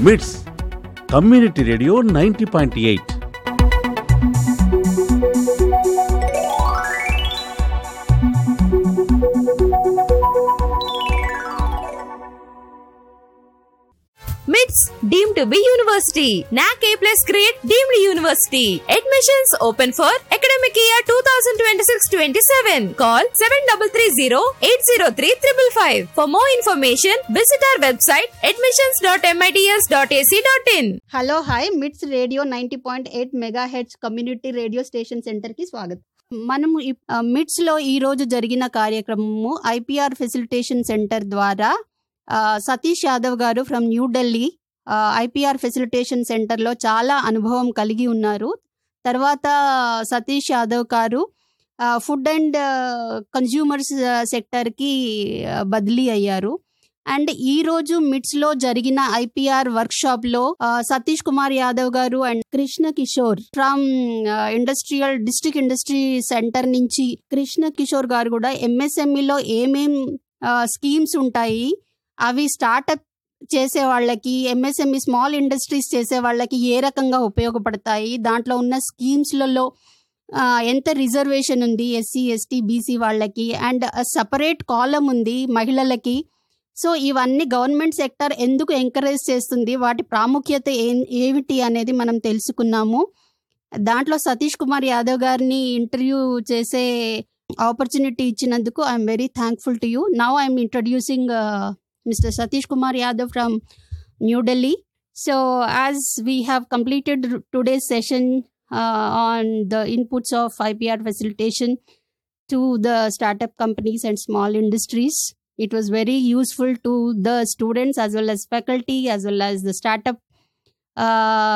మిట్స్ community radio ninety point eight MITS deemed to be university. NAC A plus grade deemed university. Admissions open for academic year 2026-27. Call 7330-803-555. For more information, visit our website admissions.mits.ac.in. Hello hi MITS radio ninety point eight mega heads community radio station సెంటర్కి స్వాగతం మనము ఈ- ఆ, మిట్స్లో ఈ రోజు జరిగిన కార్యక్రమము IPR facilitation centre ద్వారా ఆ, సతీష్ యాదవ్ గారు ఫ్రమ్ న్యూఢిల్లీ ఐపీఆర్ ఫెసిలిటేషన్ సెంటర్లో చాలా అనుభవం కలిగి ఉన్నారు తర్వాత సతీష్ యాదవ్ గారు ఫుడ్ అండ్ కన్జ్యూమర్స్ సెక్టర్కి బదిలీ అయ్యారు అండ్ ఈ రోజు మిట్స్ లో జరిగిన ఐపీఆర్ వర్క్ షాప్ లో ఆ, సతీష్ కుమార్ యాదవ్ గారు and Krishna Kishore from industrial district industry centre నుంచి కృష్ణ కిషోర్ గారు కూడా ఎంఎస్ఎంఈ లో ఏమేం స్కీమ్స్ ఉంటాయి అవి స్టార్టప్ చేసే వాళ్ళకి ఎంఎస్ఎంఈ స్మాల్ ఇండస్ట్రీస్ చేసే వాళ్ళకి ఏ రకంగా ఉపయోగపడతాయి దాంట్లో ఉన్న స్కీమ్స్లలో ఆ, ఎంత రిజర్వేషన్ ఉంది ఎస్సీ ఎస్టీ బీసీ వాళ్ళకి అండ్ సపరేట్ కాలం ఉంది మహిళలకి సో ఇవన్నీ గవర్నమెంట్ సెక్టర్ ఎందుకు ఎంకరేజ్ చేస్తుంది వాటి ప్రాముఖ్యత ఏ- ఏమిటి అనేది మనం తెలుసుకున్నాము దాంట్లో సతీష్ కుమార్ యాదవ్ గారిని ఇంటర్వ్యూ చేసే ఆపర్చునిటీ ఇచ్చినందుకు I'm very thankful to you now I'm introducing mister Satish Kumar Yadav from New Delhi so as we have completed today's session on the inputs of IPR facilitation to the startup companies and small industries it was very useful to the students as well as faculty as well as the startup uh,